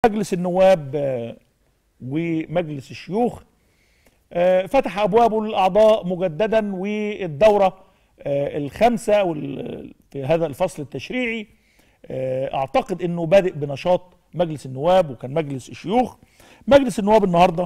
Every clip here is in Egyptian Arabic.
مجلس النواب آه، ومجلس الشيوخ آه، فتح ابوابه للاعضاء مجددا والدوره آه، الخامسه وال- في هذا الفصل التشريعي آه، اعتقد انه بادئ بنشاط مجلس النواب وكان مجلس الشيوخ مجلس النواب النهارده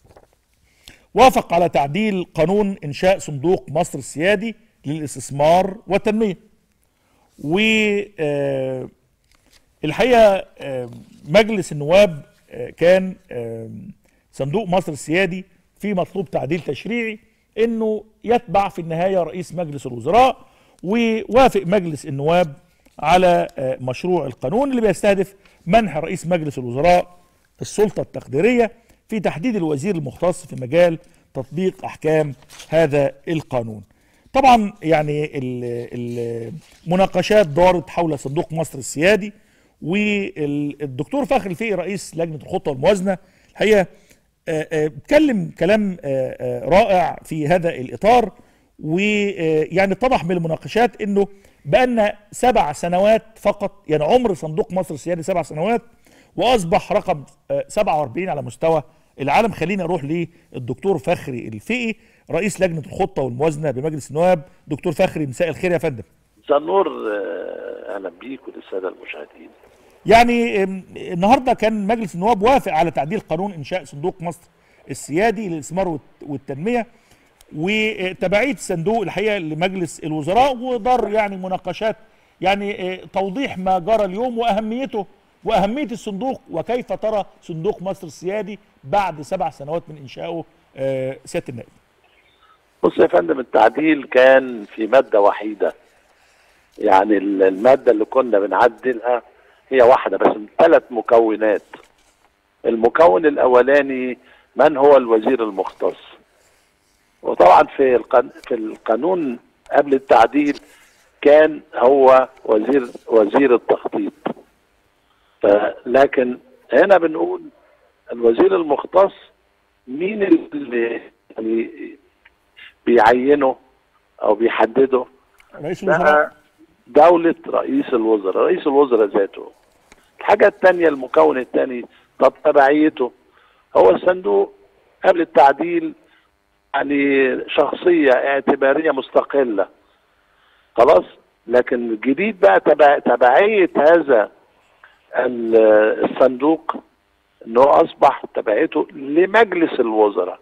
وافق على تعديل قانون انشاء صندوق مصر السيادي للاستثمار والتنميه و آه، الحقيقه آه، مجلس النواب آه، كان آه، صندوق مصر السيادي في مطلوب تعديل تشريعي انه يتبع في النهايه رئيس مجلس الوزراء ووافق مجلس النواب على آه، مشروع القانون اللي بيستهدف منح رئيس مجلس الوزراء السلطه التقديريه في تحديد الوزير المختص في مجال تطبيق احكام هذا القانون. طبعا يعني ال- المناقشات دارت حول صندوق مصر السيادي والدكتور فخر الفقي رئيس لجنه الخطه والموازنه الحقيقه آه، آه، اتكلم كلام آه، آه، رائع في هذا الاطار ويعني اتضح من المناقشات انه بان سبع سنوات فقط يعني عمر صندوق مصر السيادي سبع سنوات واصبح رقم آه، 47 على مستوى العالم خليني اروح للدكتور فخري الفقي رئيس لجنه الخطه والموازنه بمجلس النواب دكتور فخري مساء الخير يا فندم مساء النور آه، اهلا بيك وللساده المشاهدين يعني ام، النهارده كان مجلس النواب وافق على تعديل قانون انشاء صندوق مصر السيادي للاستثمار والت- والتنميه وتبعيه الصندوق الحقيقه لمجلس الوزراء ودار يعني مناقشات يعني اه، توضيح ما جرى اليوم واهميته واهميه الصندوق وكيف ترى صندوق مصر السيادي بعد سبع سنوات من انشائه اه، سياده النائب. بص يا فندم التعديل كان في ماده وحيده يعني ال- الماده اللي كنا بنعدلها هي واحده بس من ثلاث مكونات المكون الاولاني من هو الوزير المختص وطبعا في القان... في القانون قبل التعديل كان هو وزير وزير التخطيط ف... لكن هنا بنقول الوزير المختص مين اللي يعني بيعينه او بيحدده رئيس الوزراء بقى دولة رئيس الوزراء رئيس الوزراء ذاته الحاجة التانية المكون التاني طب تبعيته هو الصندوق قبل التعديل يعني شخصية اعتبارية مستقلة خلاص لكن الجديد بقى تبع تبعية هذا ال- الصندوق انه اصبح تبعيته لمجلس الوزراء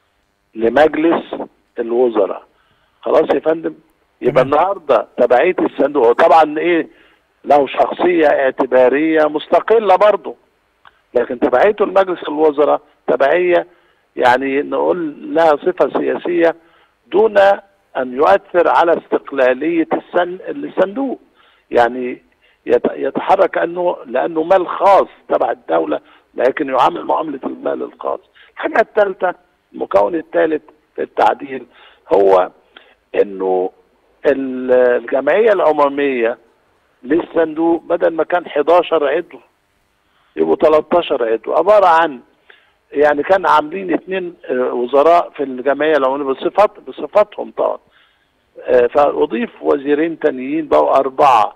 لمجلس الوزراء خلاص يا فندم يبقى تمام. النهارده تبعيه الصندوق هو طبعا ايه له شخصيه اعتباريه مستقله برضه لكن تبعيته لمجلس الوزراء تبعيه يعني نقول لها صفه سياسيه دون ان يؤثر على استقلاليه السن الصندوق يعني يت- يتحرك انه لانه مال خاص تبع الدوله لكن يعامل معامله المال الخاص الحاجه الثالثه المكون الثالث في التعديل هو انه ال- الجمعيه العموميه للصندوق بدل ما كان 11 عضو يبقوا 13 عضو عباره عن يعني كان عاملين اثنين آه، وزراء في الجمعيه العموميه بصفات بصفاتهم طبعا آه، فاضيف وزيرين تانيين بقوا اربعه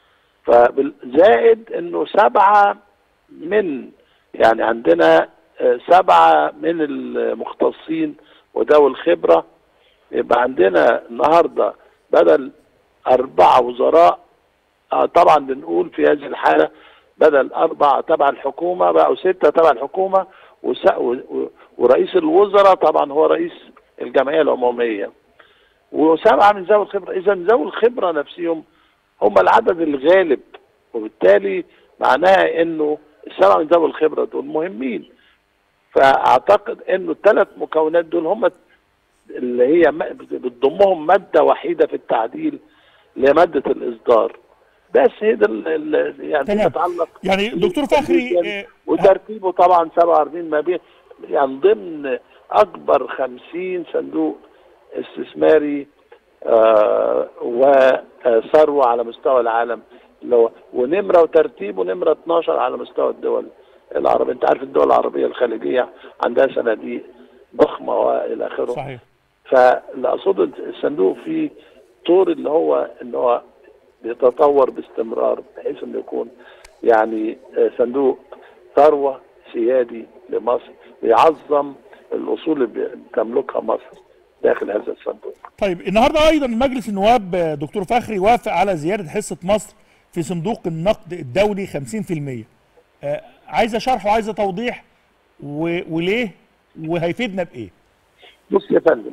فزائد انه سبعه من يعني عندنا آه، سبعه من المختصين وذوي الخبره يبقى عندنا النهارده بدل أربعة وزراء آه طبعا بنقول في هذه الحالة بدل أربعة تبع الحكومة بقوا ستة تبع الحكومة وس- و- و- ورئيس الوزراء طبعا هو رئيس الجمعية العمومية وسبعة من ذوي الخبرة إذا ذوي الخبرة نفسهم هم العدد الغالب وبالتالي معناها إنه السبعة من ذوي الخبرة دول مهمين فأعتقد إنه الثلاث مكونات دول هم اللي هي م- بتضمهم ماده وحيده في التعديل اللي هي ماده الاصدار بس هي ده ال- ال- يعني تمام. تتعلق يعني دكتور فخري آه، وترتيبه طبعا 47 ما بين يعني ضمن اكبر 50 صندوق استثماري آه وثروه على مستوى العالم اللي هو ونمره وترتيبه نمره 12 على مستوى الدول العربيه انت عارف الدول العربيه الخليجيه عندها صناديق ضخمه والى اخره صحيح فاللي اقصده الصندوق فيه طور اللي هو ان هو بيتطور باستمرار بحيث انه يكون يعني آه، صندوق ثروه سيادي لمصر بيعظم الاصول اللي بتملكها مصر داخل هذا الصندوق طيب النهارده ايضا مجلس النواب آه، دكتور فخري وافق على زياده حصه مصر في صندوق النقد الدولي 50% آه، عايزه شرح وعايزه توضيح و... وليه وهيفيدنا بايه بص يا فندم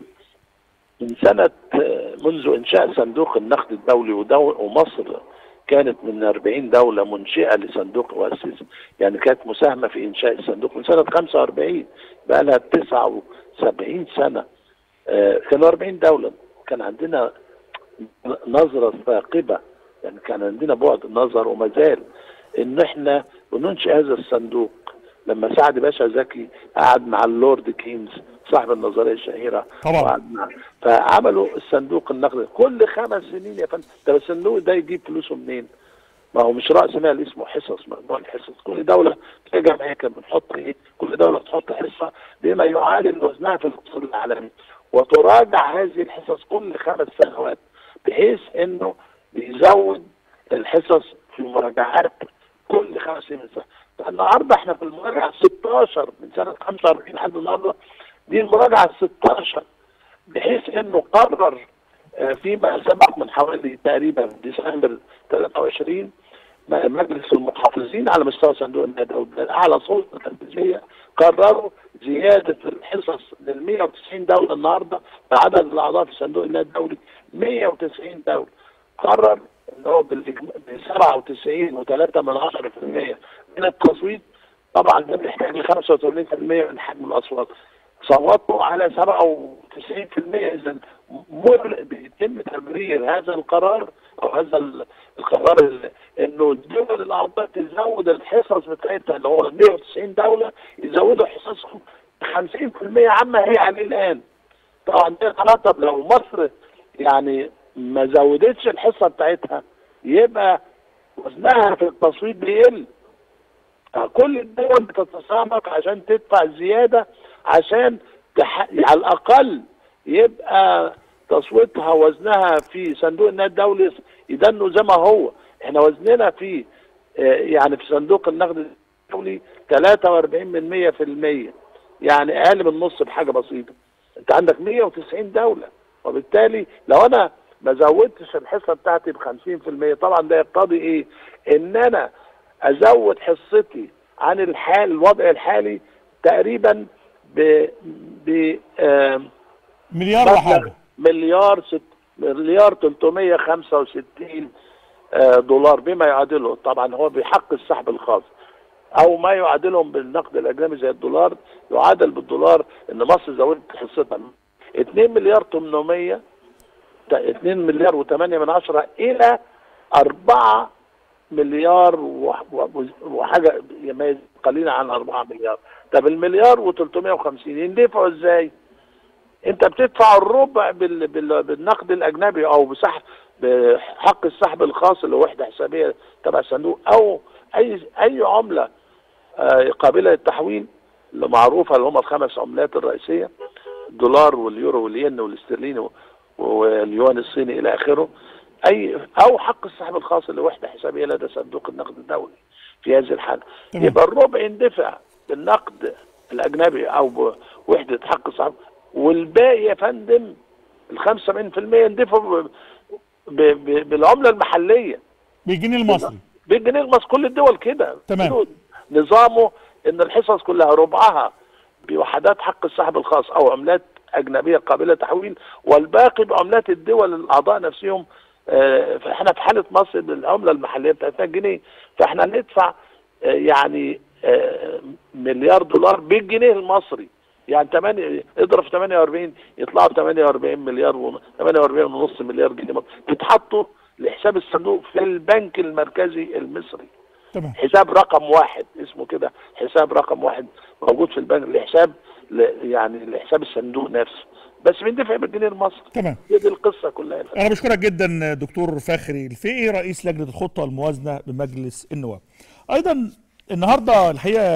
من سنة منذ إنشاء صندوق النقد الدولي ودو- ومصر كانت من 40 دولة منشئة لصندوق مؤسس يعني كانت مساهمة في إنشاء الصندوق من سنة 45 بقى لها 79 سنة آه، كانوا 40 دولة كان عندنا نظرة ثاقبة يعني كان عندنا بعد نظر وما زال إن إحنا بننشئ هذا الصندوق لما سعد باشا زكي قعد مع اللورد كينز صاحب النظريه الشهيره طبعا. وقعد مع فعملوا الصندوق النقد كل خمس سنين يا فندم طب الصندوق ده يجيب فلوسه منين؟ ما هو مش راس مال اسمه حصص مجموع الحصص كل دوله في جمعيه كانت بنحط ايه؟ كل دوله تحط حصه بما يعادل وزنها في الاقتصاد العالمي وتراجع هذه الحصص كل خمس سنوات بحيث انه بيزود الحصص في المراجعات كل خمس سنين النهارده احنا في المراجعه 16 من سنه 45 لحد النهارده دي المراجعه 16 بحيث انه قرر آه، فيما سبق من حوالي تقريبا ديسمبر 23 م- مجلس المحافظين على مستوى صندوق النقد او اعلى سلطه تنفيذيه قرروا زياده الحصص لل 190 دوله النهارده عدد الاعضاء في صندوق النقد الدولي 190 دوله قرر ان هو بالإجماع- ب 97 و3 من 10% من التصويت طبعا ده بيحتاج ل 85% من حجم الاصوات صوتوا على 97% اذا مر بيتم تمرير هذا القرار او هذا ال- القرار ال- انه الدول الاعضاء تزود الحصص بتاعتها اللي هو 190 دوله يزودوا حصصهم 50% عما هي عليه الان طبعا ده يترتب لو مصر يعني ما زودتش الحصه بتاعتها يبقى وزنها في التصويت بيقل كل الدول بتتسابق عشان تدفع زياده عشان تح... على الاقل يبقى تصويتها وزنها في صندوق النقد الدولي يدنوا زي ما هو احنا وزننا في آه، يعني في صندوق النقد الدولي 43 من 100% يعني اقل من نص بحاجه بسيطه انت عندك 190 دوله وبالتالي لو انا ما زودتش الحصه بتاعتي ب 50% طبعا ده يقتضي ايه؟ ان انا ازود حصتي عن الحال الوضع الحالي تقريبا ب ب آم، مليار وحاجه مليار ست مليار 365 آه، دولار بما يعادله طبعا هو بحق السحب الخاص او ما يعادلهم بالنقد الاجنبي زي الدولار يعادل بالدولار ان مصر زودت حصتها 2 مليار 800 تا- 2 مليار و8 من عشرة الى 4 مليار وح- و- وحاجه ما يزيد قليلا عن 4 مليار طب المليار و350 يندفعوا ازاي؟ انت بتدفع الربع بال... بال... بالنقد الاجنبي او بسحب بحق السحب الخاص اللي هو وحده حسابيه تبع الصندوق او اي اي عمله آه، قابله للتحويل اللي معروفه اللي هم الخمس عملات الرئيسيه الدولار واليورو والين والاسترليني و- واليوان الصيني الى اخره اي او حق السحب الخاص اللي وحده حسابيه لدى صندوق النقد الدولي في هذه الحاله تمام. يبقى الربع يندفع بالنقد الاجنبي او بوحده حق السحب والباقي يا فندم ال 75% يندفعوا ب- ب- ب- بالعمله المحليه بالجنيه المصري بالجنيه المصري كل الدول كده تمام. كله نظامه ان الحصص كلها ربعها بوحدات حق السحب الخاص او عملات اجنبيه قابله للتحويل والباقي بعملات الدول الاعضاء نفسهم آه، فاحنا في حاله مصر بالعمله المحليه بتاعتنا الجنيه فاحنا هندفع آه، يعني آه، مليار دولار بالجنيه المصري يعني 8 اضرب في 48 يطلعوا 48 مليار و 48 ونص مليار جنيه مصري يتحطوا لحساب الصندوق في البنك المركزي المصري تمام حساب رقم واحد اسمه كده حساب رقم واحد موجود في البنك لحساب ل- يعني لحساب الصندوق نفسه بس بيندفع بالجنيه المصري تمام هي دي القصه كلها انا بشكرك جدا دكتور فخري الفقي رئيس لجنه الخطه الموازنه بمجلس النواب ايضا النهارده الحقيقه